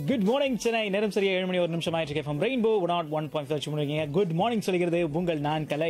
good morning Chennai நேரம் சரியா ஏழு மணி ஒரு நிமிஷம் ஆயிடுச்சு கேஃபம் rainbow naught one point five முடிங்க குட் மார்னிங் சொல்கிறது உங்கள் நான் Kalai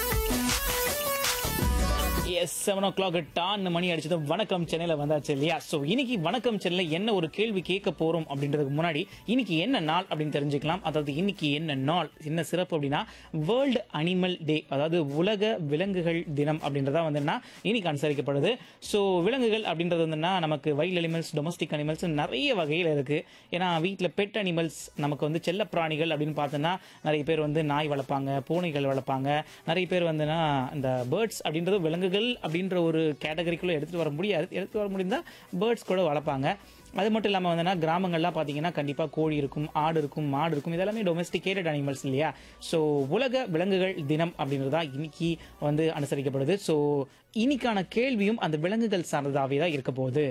S seven o'clock டான் மணி அடிச்சதும் வணக்கம் சென்னையில் வந்தாச்சு இல்லையா ஸோ இன்னைக்கு வணக்கம் சென்னையில் என்ன ஒரு கேள்வி கேட்க போறோம் அப்படின்றதுக்கு முன்னாடி இன்னைக்கு என்ன நாள் அப்படின்னு தெரிஞ்சுக்கலாம் அதாவது இன்னைக்கு என்ன நாள் என்ன சிறப்பு அப்படின்னா வேர்ல்டு அனிமல் டே அதாவது உலக விலங்குகள் தினம் அப்படின்றதா வந்துன்னா இன்னைக்கு அனுசரிக்கப்படுது ஸோ விலங்குகள் அப்படின்றது வந்துன்னா நமக்கு வைல்ட் அனிமல்ஸ் டொமஸ்டிக் அனிமல்ஸ் நிறைய வகையில் இருக்கு ஏன்னா வீட்டில் பெட் அனிமல்ஸ் நமக்கு வந்து செல்ல பிராணிகள் அப்படின்னு பார்த்தோன்னா நிறைய பேர் வந்து நாய் வளர்ப்பாங்க பூனைகள் வளர்ப்பாங்க நிறைய பேர் வந்துன்னா இந்த பேர்ட்ஸ் அப்படின்றது விலங்குகள் அப்படின்ற ஒரு கேட்டகரிக்குள்ளே எடுத்துகிட்டு வர முடியாது எடுத்துகிட்டு வர முடிந்தால் பேர்ட்ஸ் கூட வளர்ப்பாங்க அது மட்டும் இல்லாமல் வந்துன்னா கிராமங்கள்லாம் பார்த்தீங்கன்னா கண்டிப்பாக கோழி இருக்கும் ஆடு இருக்கும் மாடு இருக்கும் இதெல்லாமே டொமஸ்டிகேட்டட் அனிமல்ஸ் இல்லையா ஸோ உலக விலங்குகள் தினம் அப்படின்றது தான் இன்னைக்கு வந்து அனுசரிக்கப்படுது ஸோ இன்னைக்கான கேள்வியும் அந்த விலங்குகள் சார்ந்ததாகவே தான் இருக்க போகுது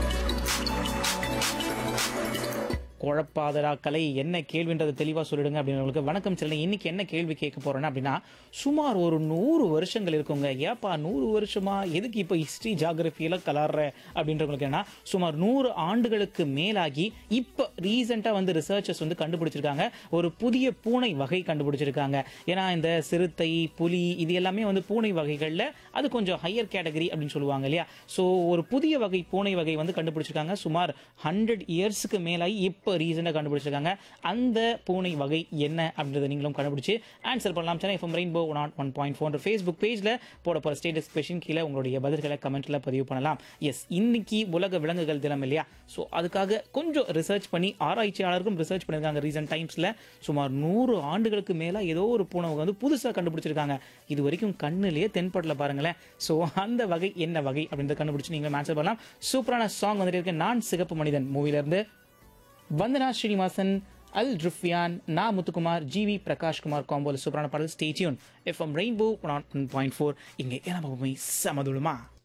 குழப்பாதடா கலை என்ன கேள்வின்றதை தெளிவாக சொல்லிடுங்க அப்படின்றவங்களுக்கு வணக்கம் செல்ல இன்னைக்கு என்ன கேள்வி கேட்க போறேன்னா அப்படின்னா சுமார் ஒரு நூறு வருஷங்கள் இருக்குங்க ஏப்பா நூறு வருஷமா எதுக்கு இப்போ ஹிஸ்ட்ரி ஜாகிரபியெல்லாம் கலாடுற அப்படின்றவங்களுக்கு என்ன சுமார் நூறு ஆண்டுகளுக்கு மேலாகி இப்போ ரீசெண்டாக வந்து ரிசர்ச்சர்ஸ் வந்து கண்டுபிடிச்சிருக்காங்க ஒரு புதிய பூனை வகை கண்டுபிடிச்சிருக்காங்க ஏன்னா இந்த சிறுத்தை புலி இது எல்லாமே வந்து பூனை வகைகளில் அது கொஞ்சம் ஹையர் கேட்டகரி அப்படின்னு சொல்லுவாங்க இல்லையா ஸோ ஒரு புதிய வகை பூனை வகை வந்து கண்டுபிடிச்சிருக்காங்க சுமார் ஹண்ட்ரட் இயர்ஸ்க்கு மேலாகி இப்போ ரீசெண்டாக கண்டுபிடிச்சிருக்காங்க அந்த பூனை வகை என்ன அப்படின்றத நீங்களும் கண்டுபிடிச்சு ஆன்சர் பண்ணலாம் Chennai F M rainbow naught one point four Facebook பேஜில் போட போகிற ஸ்டேட்டஸ் கொஷின் கீழே உங்களுடைய பதில்களை கமெண்ட்டில் பதிவு பண்ணலாம் எஸ் இன்னைக்கு உலக விலங்குகள் தினம் இல்லையா ஸோ அதுக்காக கொஞ்சம் ரிசர்ச் பண்ணி ஆராய்ச்சியாளருக்கும் ரிசர்ச் பண்ணியிருக்காங்க ரீசெண்ட் டைம்ஸில் சுமார் நூறு ஆண்டுகளுக்கு மேலே ஏதோ ஒரு பூனை வந்து புதுசாக கண்டுபிடிச்சிருக்காங்க இது வரைக்கும் கண்ணுலேயே தென்படல பாருங்களேன் ஸோ அந்த வகை என்ன வகை அப்படின்றத கண்டுபிடிச்சு நீங்கள் ஆன்சர் பண்ணலாம் சூப்பரான சாங் வந்துட்டு இருக்கு நான் சிகப்பு மனிதன் மூவிலேருந்து வந்தனா ஸ்ரீனிவாசன் அல் ருஃபியான் நா முத்துக்குமார் ஜிவி பிரகாஷ்குமார் காம்போல சூப்பரான பாடல் stay tuned F M rainbow one point four இங்கே என்ன சமதுளுமா